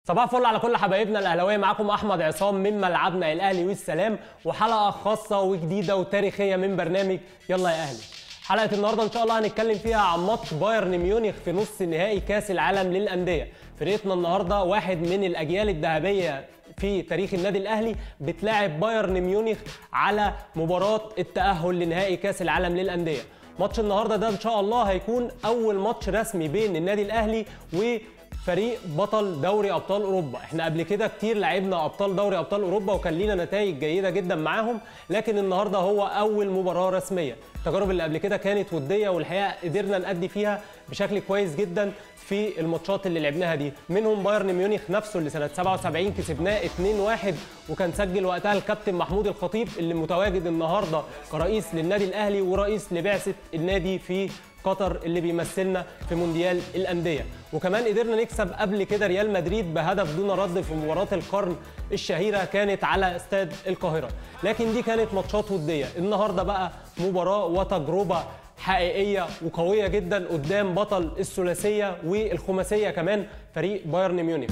صباح الفل على كل حبايبنا الاهلاويه معاكم احمد عصام من ملعبنا الاهلي والسلام وحلقه خاصه وجديده وتاريخيه من برنامج يلا يا اهلي حلقه النهارده ان شاء الله هنتكلم فيها عن ماتش بايرن ميونخ في نص نهائي كاس العالم للانديه فرقتنا النهارده واحد من الاجيال الذهبيه في تاريخ النادي الاهلي بتلاعب بايرن ميونخ على مباراه التاهل لنهائي كاس العالم للانديه ماتش النهارده ده ان شاء الله هيكون اول ماتش رسمي بين النادي الاهلي و فريق بطل دوري ابطال اوروبا احنا قبل كده كتير لعبنا ابطال دوري ابطال اوروبا وكان لينا نتائج جيده جدا معاهم لكن النهارده هو اول مباراه رسميه التجارب اللي قبل كده كانت وديه والحقيقه قدرنا نأدي فيها بشكل كويس جدا في الماتشات اللي لعبناها دي منهم بايرن ميونخ نفسه اللي سنه 77 كسبناه 2-1 وكان سجل وقتها الكابتن محمود الخطيب اللي متواجد النهارده كرئيس للنادي الاهلي ورئيس لبعثه النادي في قطر اللي بيمثلنا في مونديال الانديه وكمان قدرنا نكسب قبل كده ريال مدريد بهدف دون رد في مباراه القرن الشهيره كانت على استاد القاهره لكن دي كانت ماتشات وديه النهارده بقى مباراه وتجربه حقيقيه وقويه جدا قدام بطل الثلاثيه والخماسيه كمان فريق بايرن ميونخ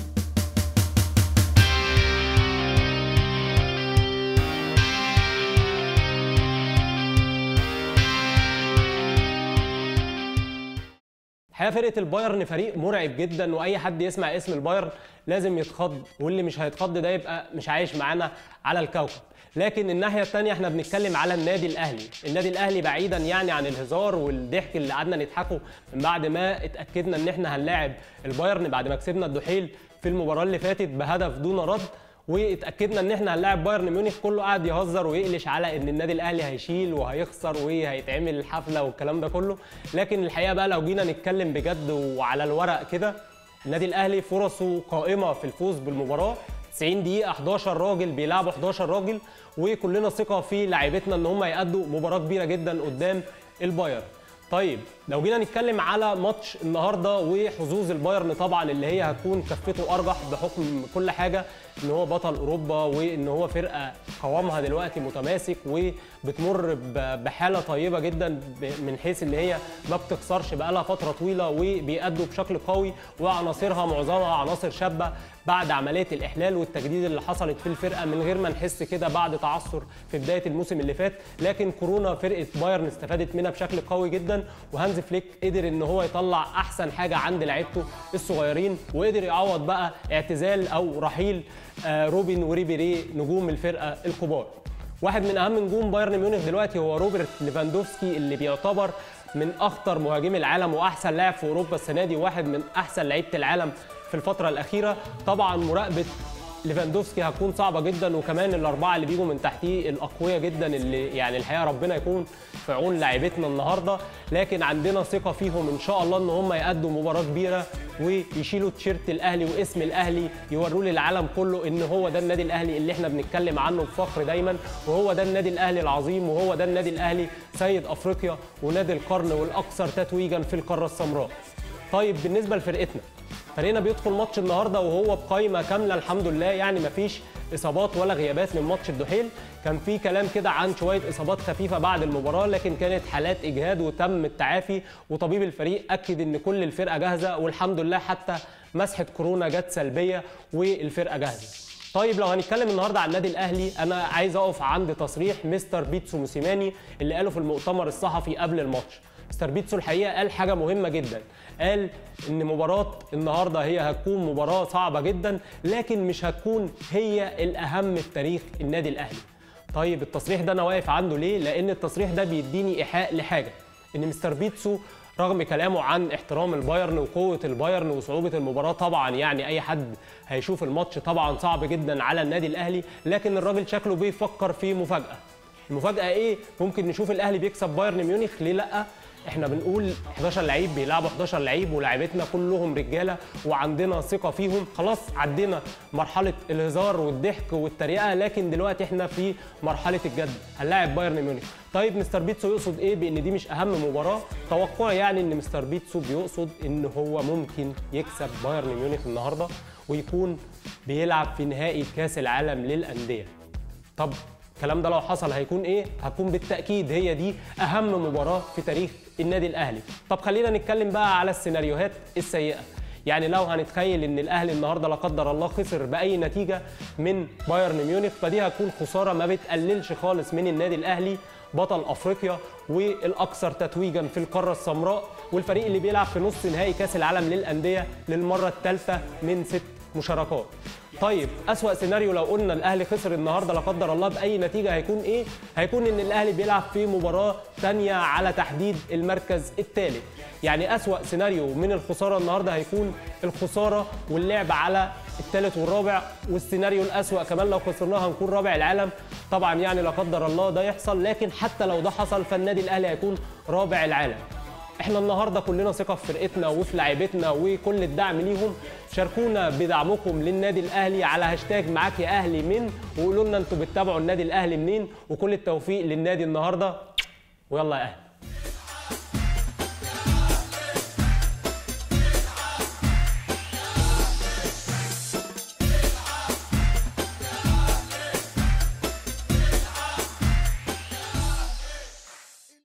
الحقيقه فرقه البايرن فريق مرعب جدا واي حد يسمع اسم البايرن لازم يتخض واللي مش هيتخض ده يبقى مش عايش معانا على الكوكب لكن الناحيه الثانيه احنا بنتكلم على النادي الاهلي النادي الاهلي بعيدا يعني عن الهزار والضحك اللي قعدنا نضحكه من بعد ما اتاكدنا ان احنا هنلاعب البايرن بعد ما كسبنا الدحيل في المباراه اللي فاتت بهدف دون رد واتاكدنا ان احنا هنلاعب بايرن ميونخ كله قاعد يهزر ويقلش على ان النادي الاهلي هيشيل وهيخسر وهيتعمل الحفله والكلام ده كله لكن الحقيقه بقى لو جينا نتكلم بجد وعلى الورق كده النادي الاهلي فرصه قائمه في الفوز بالمباراه 90 دقيقه 11 راجل بيلعبوا 11 راجل وكلنا ثقه في لاعيبتنا ان هم يأدوا مباراه كبيره جدا قدام البايرن طيب لو جينا نتكلم على ماتش النهارده وحظوظ البايرن طبعا اللي هي هتكون كفته ارجح بحكم كل حاجه ان هو بطل اوروبا وان هو فرقه قوامها دلوقتي متماسك وبتمر بحاله طيبه جدا من حيث ان هي ما بتخسرش بقالها فتره طويله وبيأدوا بشكل قوي وعناصرها معظمها عناصر شابه بعد عمليه الاحلال والتجديد اللي حصلت في الفرقه من غير ما نحس كده بعد تعثر في بدايه الموسم اللي فات لكن كورونا فرقه بايرن استفادت منها بشكل قوي جدا وهانز فليك قدر ان هو يطلع احسن حاجه عند لعيبته الصغيرين وقدر يعوض بقى اعتزال او رحيل روبن وريبيري نجوم الفرقه الكبار واحد من اهم نجوم بايرن ميونخ دلوقتي هو روبرت ليفاندوفسكي اللي بيعتبر من اخطر مهاجمي العالم واحسن لاعب في اوروبا السنه دي واحد من احسن لعيبه العالم في الفتره الاخيره طبعا مراقبه ليفاندوفسكي هتكون صعبه جدا وكمان الاربعه اللي بيجوا من تحتيه الاقوياء جدا اللي يعني الحقيقه ربنا يكون في عون لاعيبتنا النهارده لكن عندنا ثقه فيهم ان شاء الله ان هم يأدوا مباراه كبيره ويشيلوا تيشيرت الاهلي واسم الاهلي يوروه للعالم كله ان هو ده النادي الاهلي اللي احنا بنتكلم عنه بفخر دايما وهو ده النادي الاهلي العظيم وهو ده النادي الاهلي سيد افريقيا ونادي القرن والاكثر تتويجا في القاره السمراء. طيب بالنسبه لفرقتنا فريقنا بيدخل ماتش النهارده وهو بقايمه كامله الحمد لله يعني مفيش اصابات ولا غيابات من ماتش الدحيل كان في كلام كده عن شويه اصابات خفيفه بعد المباراه لكن كانت حالات اجهاد وتم التعافي وطبيب الفريق اكد ان كل الفرقه جاهزه والحمد لله حتى مسحه كورونا جت سلبيه والفرقه جاهزه طيب لو هنتكلم النهارده عن النادي الاهلي انا عايز اقف عند تصريح مستر بيتسو موسيماني اللي قاله في المؤتمر الصحفي قبل الماتش مستر بيتسو الحقيقه قال حاجه مهمه جدا قال ان مباراه النهارده هي هتكون مباراه صعبه جدا لكن مش هتكون هي الاهم في تاريخ النادي الاهلي طيب التصريح ده انا واقف عنده ليه لان التصريح ده بيديني ايحاء لحاجه ان مستر بيتسو رغم كلامه عن احترام البايرن وقوه البايرن وصعوبه المباراه طبعا يعني اي حد هيشوف الماتش طبعا صعب جدا على النادي الاهلي لكن الراجل شكله بيفكر في مفاجاه المفاجاه ايه ممكن نشوف الاهلي بيكسب بايرن ميونخ ليه لا احنا بنقول 11 لعيب بيلعبوا 11 لعيب ولاعيبتنا كلهم رجاله وعندنا ثقه فيهم خلاص عدينا مرحله الهزار والضحك والتريقه لكن دلوقتي احنا في مرحله الجد هنلاعب بايرن ميونخ طيب مستر بيتسو يقصد ايه بان دي مش اهم مباراه توقعي يعني ان مستر بيتسو بيقصد ان هو ممكن يكسب بايرن ميونخ النهارده ويكون بيلعب في نهائي كاس العالم للانديه طب الكلام ده لو حصل هيكون ايه؟ هتكون بالتاكيد هي دي اهم مباراه في تاريخ النادي الاهلي. طب خلينا نتكلم بقى على السيناريوهات السيئه. يعني لو هنتخيل ان الاهلي النهارده لا قدر الله خسر باي نتيجه من بايرن ميونخ فدي هتكون خساره ما بتقللش خالص من النادي الاهلي بطل افريقيا والاكثر تتويجا في القاره السمراء والفريق اللي بيلعب في نص نهائي كاس العالم للانديه للمره الثالثه من ست مشاركات طيب أسوأ سيناريو لو قلنا الأهلي خسر النهارده لا قدر الله بأي نتيجة هيكون إيه؟ هيكون إن الأهلي بيلعب في مباراة تانية على تحديد المركز الثالث. يعني أسوأ سيناريو من الخسارة النهارده هيكون الخسارة واللعب على الثالث والرابع والسيناريو الأسوأ كمان لو خسرناه هنكون رابع العالم طبعا يعني لا قدر الله ده يحصل لكن حتى لو ده حصل فالنادي الأهلي هيكون رابع العالم. احنا النهارده كلنا ثقه في فرقتنا وفي لعيبتنا وكل الدعم ليهم شاركونا بدعمكم للنادي الاهلي على هاشتاج معاك يا اهلي من وقولوا لنا انتوا بتتابعوا النادي الاهلي منين وكل التوفيق للنادي النهارده ويلا يا اهلي